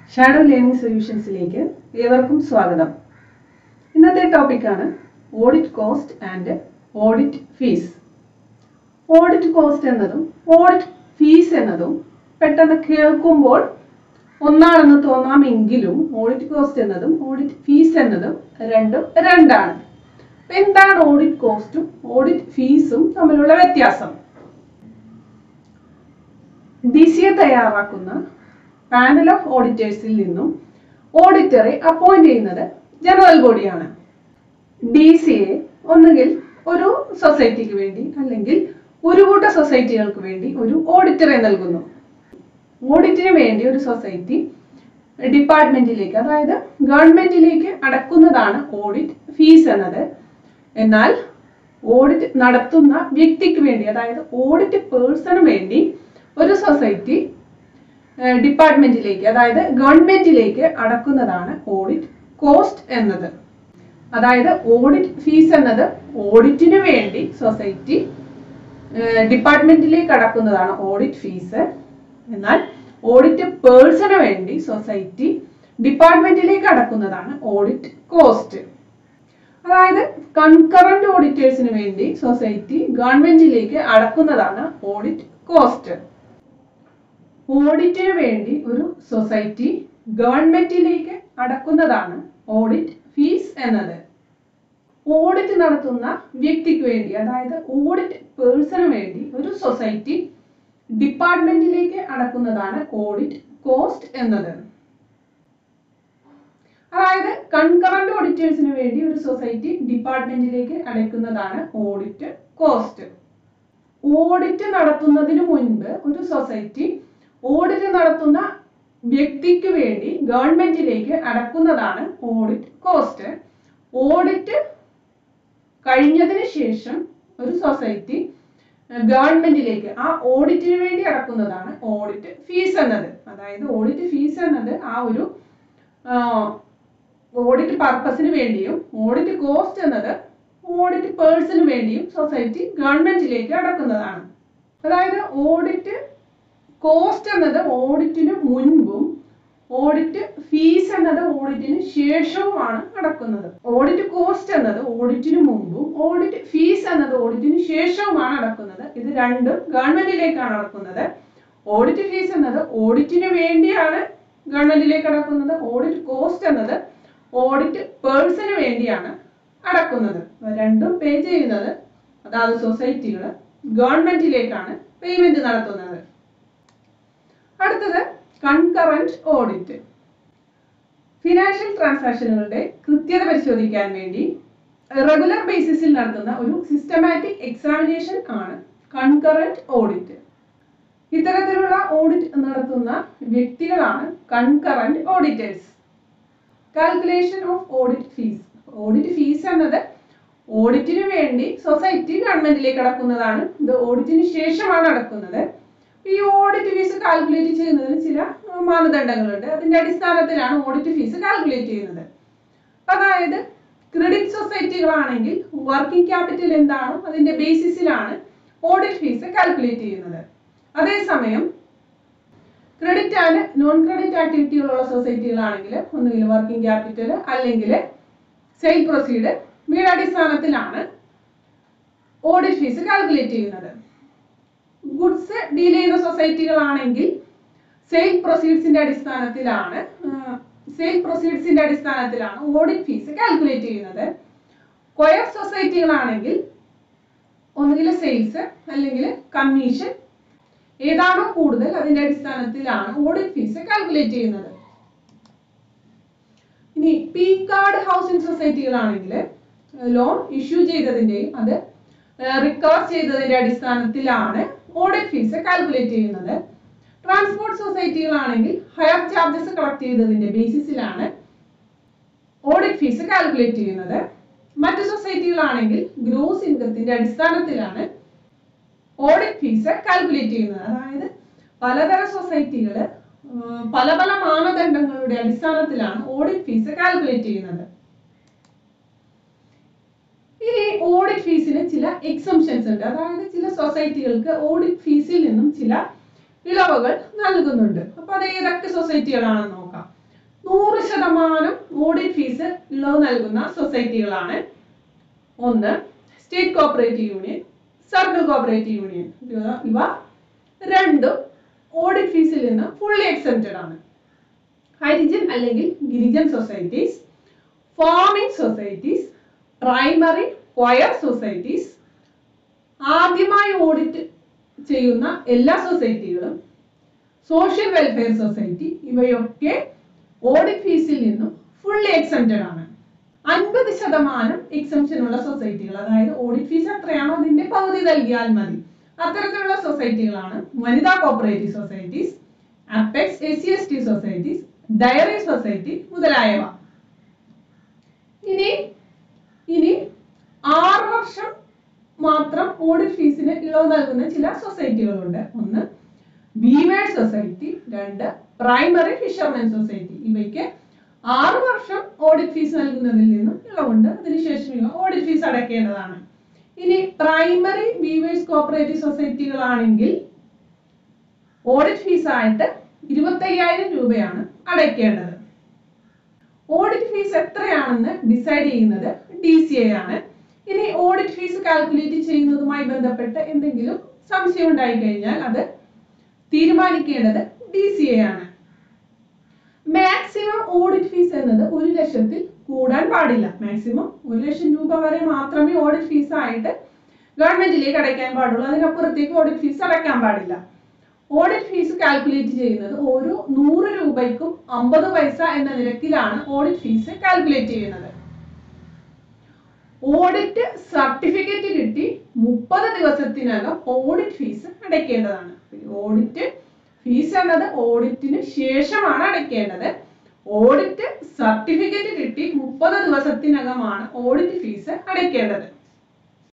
shadow learning സൊല്യൂഷൻസിലേക്ക് ഏവർക്കും സ്വാഗതം ഇന്നത്തെ ടോപ്പിക്കാണ് audit cost and audit fees audit cost എന്നതും ഓഡിറ്റ് ഫീസ് എന്നതും പെട്ടെന്ന് കേൾക്കുമ്പോൾ ഒന്നാണെന്ന് തോന്നാമെങ്കിലും ഓഡിറ്റ് കോസ്റ്റ് എന്നതും ഓഡിറ്റ് ഫീസ് എന്നതും രണ്ടും രണ്ടാണ് അപ്പൊ എന്താണ് ഓഡിറ്റ് കോസ്റ്റും ഓഡിറ്റ് ഫീസും തമ്മിലുള്ള വ്യത്യാസം ഡി സി എ തയ്യാറാക്കുന്ന പാനൽ ഓഫ് ഓഡിറ്റേഴ്സിൽ നിന്നും ഓഡിറ്ററെ അപ്പോയിന്റ് ചെയ്യുന്നത് ജനറൽ ബോഡിയാണ് ഡി സി എ ഒന്നുകിൽ ഒരു സൊസൈറ്റിക്ക് വേണ്ടി അല്ലെങ്കിൽ ഒരു കൂട്ട സൊസൈറ്റികൾക്ക് വേണ്ടി ഒരു ഓഡിറ്ററെ നൽകുന്നു ഓഡിറ്റിന് വേണ്ടി ഒരു സൊസൈറ്റി ഡിപ്പാർട്ട്മെന്റിലേക്ക് അതായത് ഗവൺമെന്റിലേക്ക് അടക്കുന്നതാണ് ഓഡിറ്റ് ഫീസ് എന്നത് എന്നാൽ ഓഡിറ്റ് നടത്തുന്ന വ്യക്തിക്ക് വേണ്ടി അതായത് ഓഡിറ്റ് പേഴ്സണ് വേണ്ടി ഒരു സൊസൈറ്റി ഡിപ്പാർട്ട്മെന്റിലേക്ക് അതായത് ഗവൺമെന്റിലേക്ക് അടക്കുന്നതാണ് ഓഡിറ്റ് കോസ്റ്റ് എന്നത് അതായത് ഓഡിറ്റ് ഫീസ് എന്നത് ഓഡിറ്റിന് വേണ്ടി സൊസൈറ്റി ഡിപ്പാർട്ട്മെന്റിലേക്ക് അടക്കുന്നതാണ് ഓഡിറ്റ് ഫീസ് എന്നാൽ ഓഡിറ്റ് പേഴ്സണ് വേണ്ടി സൊസൈറ്റി ഡിപ്പാർട്ട്മെന്റിലേക്ക് അടക്കുന്നതാണ് ഓഡിറ്റ് കോസ്റ്റ് അതായത് കൺകറന്റ് ഓഡിറ്റേഴ്സിന് വേണ്ടി സൊസൈറ്റി ഗവൺമെന്റിലേക്ക് അടക്കുന്നതാണ് ഓഡിറ്റ് കോസ്റ്റ് ഓഡിറ്റിന് വേണ്ടി ഒരു സൊസൈറ്റി ഗവൺമെന്റിലേക്ക് അടക്കുന്നതാണ് ഓഡിറ്റ് ഫീസ് എന്നത് ഓഡിറ്റ് നടത്തുന്ന വ്യക്തിക്ക് വേണ്ടി അതായത് ഓഡിറ്റ് പേഴ്സണ് വേണ്ടി ഒരു സൊസൈറ്റി ഡിപ്പാർട്ട്മെന്റിലേക്ക് അടക്കുന്നതാണ് ഓഡിറ്റ് കോസ്റ്റ് എന്നത് അതായത് കൺകറന്റ് ഓഡിറ്റേഴ്സിന് വേണ്ടി ഒരു സൊസൈറ്റി ഡിപ്പാർട്ട്മെന്റിലേക്ക് അടയ്ക്കുന്നതാണ് ഓഡിറ്റ് കോസ്റ്റ് ഓഡിറ്റ് നടത്തുന്നതിന് മുൻപ് ഒരു സൊസൈറ്റി ഓഡിറ്റ് നടത്തുന്ന വ്യക്തിക്ക് വേണ്ടി ഗവൺമെന്റിലേക്ക് അടക്കുന്നതാണ് ഓഡിറ്റ് കോസ്റ്റ് ഓഡിറ്റ് കഴിഞ്ഞതിന് ശേഷം ഒരു സൊസൈറ്റി ഗവൺമെന്റിലേക്ക് ആ ഓഡിറ്റിന് വേണ്ടി അടക്കുന്നതാണ് ഓഡിറ്റ് ഫീസ് എന്നത് അതായത് ഓഡിറ്റ് ഫീസ് എന്നത് ആ ഒരു ഓഡിറ്റ് പർപ്പസിന് വേണ്ടിയും ഓഡിറ്റ് കോസ്റ്റ് എന്നത് ഓഡിറ്റ് പേഴ്സണിന് വേണ്ടിയും സൊസൈറ്റി ഗവൺമെന്റിലേക്ക് അടക്കുന്നതാണ് അതായത് ഓഡിറ്റ് കോസ്റ്റ് എന്നത് ഓഡിറ്റിന് മുൻപും ഓഡിറ്റ് ഫീസ് എന്നത് ഓഡിറ്റിന് ശേഷവുമാണ് അടക്കുന്നത് ഓഡിറ്റ് കോസ്റ്റ് എന്നത് ഓഡിറ്റിന് മുമ്പും ഓഡിറ്റ് ഫീസ് എന്നത് ഓഡിറ്റിന് ശേഷവുമാണ് അടക്കുന്നത് ഇത് രണ്ടും ഗവൺമെന്റിലേക്കാണ് അടക്കുന്നത് ഓഡിറ്റ് ഫീസ് എന്നത് ഓഡിറ്റിന് വേണ്ടിയാണ് ഗവൺമെന്റിലേക്ക് അടക്കുന്നത് ഓഡിറ്റ് കോസ്റ്റ് എന്നത് ഓഡിറ്റ് പേഴ്സണിന് വേണ്ടിയാണ് അടക്കുന്നത് രണ്ടും പേ ചെയ്യുന്നത് അതാത് സൊസൈറ്റികൾ ഗവൺമെന്റിലേക്കാണ് പേയ്മെന്റ് നടത്തുന്നത് അടുത്തത് കൺകറന്റ് ഓഡിറ്റ് ഫിനാൻഷ്യൽ ട്രാൻസാക്ഷനുകളുടെ കൃത്യത പരിശോധിക്കാൻ വേണ്ടി റെഗുലർ ബേസിസിൽ നടത്തുന്ന ഒരു സിസ്റ്റമാറ്റിക് എക്സാമിനേഷൻ ആണ് കൺകറന്റ് ഓഡിറ്റ് ഇത്തരത്തിലുള്ള ഓഡിറ്റ് നടത്തുന്ന വ്യക്തികളാണ് concurrent auditors calculation of audit fees audit fees എന്നത് ഓഡിറ്റിന് വേണ്ടി സൊസൈറ്റി ഗവൺമെന്റിലേക്ക് അടക്കുന്നതാണ് ഇത് ഓഡിറ്റിന് ശേഷമാണ് അടക്കുന്നത് ഈ ഓഡിറ്റ് ഫീസ് കാൽക്കുലേറ്റ് ചെയ്യുന്നതിന് ചില മാനദണ്ഡങ്ങളുണ്ട് അതിന്റെ അടിസ്ഥാനത്തിലാണ് ഓഡിറ്റ് ഫീസ് കാൽക്കുലേറ്റ് ചെയ്യുന്നത് അതായത് ക്രെഡിറ്റ് സൊസൈറ്റികളാണെങ്കിൽ വർക്കിംഗ് ക്യാപിറ്റൽ എന്താണോ അതിന്റെ ബേസിസിലാണ് ഓഡിറ്റ് ഫീസ് കാൽക്കുലേറ്റ് ചെയ്യുന്നത് അതേസമയം ക്രെഡിറ്റ് ആൻഡ് നോൺ ക്രെഡിറ്റ് ആക്ടിവിറ്റികളുള്ള സൊസൈറ്റികളാണെങ്കിൽ ഒന്നുകിൽ വർക്കിംഗ് ക്യാപിറ്റൽ അല്ലെങ്കിൽ സെയിൽ പ്രൊസീഡ് ഇവയുടെ അടിസ്ഥാനത്തിലാണ് ഓഡിറ്റ് ഫീസ് കാൽക്കുലേറ്റ് ചെയ്യുന്നത് ഗുഡ്സ് ഡീൽ ചെയ്യുന്ന സൊസൈറ്റികളാണെങ്കിൽ സെയിൽ പ്രൊസീഡ്സിന്റെ അടിസ്ഥാനത്തിലാണ് സെയിൽ പ്രൊസീഡ്സിന്റെ അടിസ്ഥാനത്തിലാണ് ഓഡിറ്റ് ഫീസ് കാൽക്കുലേറ്റ് ചെയ്യുന്നത് കൊയർ സൊസൈറ്റികളാണെങ്കിൽ ഒന്നുകിൽ സെയിൽസ് അല്ലെങ്കിൽ കമ്മീഷൻ ഏതാണോ കൂടുതൽ അതിന്റെ അടിസ്ഥാനത്തിലാണ് ഓഡിറ്റ് ഫീസ് കാൽക്കുലേറ്റ് ചെയ്യുന്നത് ഇനി പി കാർഡ് ഹൗസിംഗ് സൊസൈറ്റികളാണെങ്കിൽ ലോൺ ഇഷ്യൂ ചെയ്തതിന്റെയും അത് റിക്കവർ ചെയ്തതിന്റെ അടിസ്ഥാനത്തിലാണ് ഓഡിറ്റ് ഫീസ് കാൽക്കുലേറ്റ് ചെയ്യുന്നത് ട്രാൻസ്പോർട്ട് സൊസൈറ്റികളാണെങ്കിൽ ഹയർ ചാർജസ് കളക്ട് ചെയ്തതിന്റെ ബേസിസിലാണ് ഓഡിറ്റ് ഫീസ് കാൽക്കുലേറ്റ് ചെയ്യുന്നത് മറ്റു സൊസൈറ്റികളാണെങ്കിൽ ഗ്രോസ് ഇൻകത്തിന്റെ അടിസ്ഥാനത്തിലാണ് ഓഡിറ്റ് ഫീസ് കാൽക്കുലേറ്റ് ചെയ്യുന്നത് അതായത് പലതരം സൊസൈറ്റികൾ പല പല മാനദണ്ഡങ്ങളുടെ അടിസ്ഥാനത്തിലാണ് ഓഡിറ്റ് ഫീസ് കാൽക്കുലേറ്റ് ചെയ്യുന്നത് ഇനി ഓഡിറ്റ് ഫീസിന് ചില എക്സംഷൻസ് ഉണ്ട് അതായത് ചില സൊസൈറ്റികൾക്ക് ഓഡിറ്റ് ഫീസിൽ നിന്നും ചില ഇളവുകൾ നൽകുന്നുണ്ട് അപ്പൊ അത് ഏതൊക്കെ സൊസൈറ്റികളാണെന്ന് നോക്കാം നൂറ് ശതമാനം ഓഡിറ്റ് ഫീസ് ഇളവ് നൽകുന്ന സൊസൈറ്റികളാണ് ഒന്ന് state cooperative union circle cooperative union ഇവ- ഇവ രണ്ടും ഓഡിറ്റ് ഫീസിൽ നിന്ന് ഫുള്ളി എക്സെപ്റ്റഡ് ആണ് ഹരിജൻ അല്ലെങ്കിൽ Girijan societies farming societies primary coir societies ആദ്യമായി ഓഡിറ്റ് ചെയ്യുന്ന എല്ലാ സൊസൈറ്റികളും സോഷ്യൽ വെൽഫെയർ സൊസൈറ്റി ഇവയൊക്കെ ഓഡിറ്റ് ഫീസിൽ നിന്നും ഫുള്ളി എക്സെപ്റ്റഡ് ആണ് അൻപത് ശതമാനം എക്സംഷൻ ഉള്ള സൊസൈറ്റികൾ അതായത് ഓഡിറ്റ് ഫീസ് എത്രയാണോ അതിന്റെ പകുതി നൽകിയാൽ മതി അത്തരത്തിലുള്ള സൊസൈറ്റികളാണ് വനിതാ cooperative societies apex S C S T societies dairy society മുതലായവ ഇനി ഇനി ആറ് വർഷം മാത്രം ഓഡിറ്റ് ഫീസിന് ഇളവ് നൽകുന്ന ചില സൊസൈറ്റികളുണ്ട് ഒന്ന് ബീവേഴ്സ് സൊസൈറ്റി രണ്ട് പ്രൈമറി ഫിഷർമെൻ സൊസൈറ്റി ഇവയ്ക്ക് ആറ് വർഷം ഓഡിറ്റ് ഫീസ് നൽകുന്നതിൽ നിന്നും ഇളവുണ്ട് അതിനുശേഷം ഇവ ഓഡിറ്റ് ഫീസ് അടയ്ക്കേണ്ടതാണ് ഇനി പ്രൈമറി ബീവേഴ്സ് കോപ്പറേറ്റീവ് സൊസൈറ്റികളാണെങ്കിൽ ഓഡിറ്റ് ഫീസ് ആയിട്ട് ഇരുപത്തയ്യായിരം രൂപയാണ് അടയ്ക്കേണ്ടത് ഓഡിറ്റ് ഫീസ് എത്രയാണെന്ന് ഡിസൈഡ് ചെയ്യുന്നത് ഡി സി എ ആണ് ഇനി ഓഡിറ്റ് ഫീസ് കാൽക്കുലേറ്റ് ചെയ്യുന്നതുമായി ബന്ധപ്പെട്ട് എന്തെങ്കിലും സംശയം ഉണ്ടായി കഴിഞ്ഞാൽ അത് തീരുമാനിക്കേണ്ടത് ഡി സി എ ആണ് മാക്സിമം ഓഡിറ്റ് ഫീസ് എന്നത് ഒരു ലക്ഷത്തിൽ കൂടാൻ പാടില്ല മാക്സിമം ഒരു ലക്ഷം രൂപ വരെ മാത്രമേ ഓഡിറ്റ് ഫീസ് ആയിട്ട് ഗവൺമെന്റിലേക്ക് അടയ്ക്കാൻ പാടുള്ളൂ അതിനപ്പുറത്തേക്ക് ഓഡിറ്റ് ഫീസ് അടയ്ക്കാൻ പാടില്ല ഓഡിറ്റ് ഫീസ് കാൽക്കുലേറ്റ് ചെയ്യുന്നത് ഓരോ നൂറ് രൂപയ്ക്കും അമ്പത് പൈസ എന്ന നിരക്കിലാണ് ഓഡിറ്റ് ഫീസ് കാൽക്കുലേറ്റ് ചെയ്യുന്നത് ഓഡിറ്റ് സർട്ടിഫിക്കറ്റ് കിട്ടി മുപ്പത് ദിവസത്തിനകം ഓഡിറ്റ് ഫീസ് അടയ്ക്കേണ്ടതാണ് ഓഡിറ്റ് ഫീസ് എന്നത് ഓഡിറ്റിന് ശേഷമാണ് അടയ്ക്കേണ്ടത് ഓഡിറ്റ് സർട്ടിഫിക്കറ്റ് കിട്ടി മുപ്പത് ദിവസത്തിനകമാണ് ഓഡിറ്റ് ഫീസ് അടയ്ക്കേണ്ടത്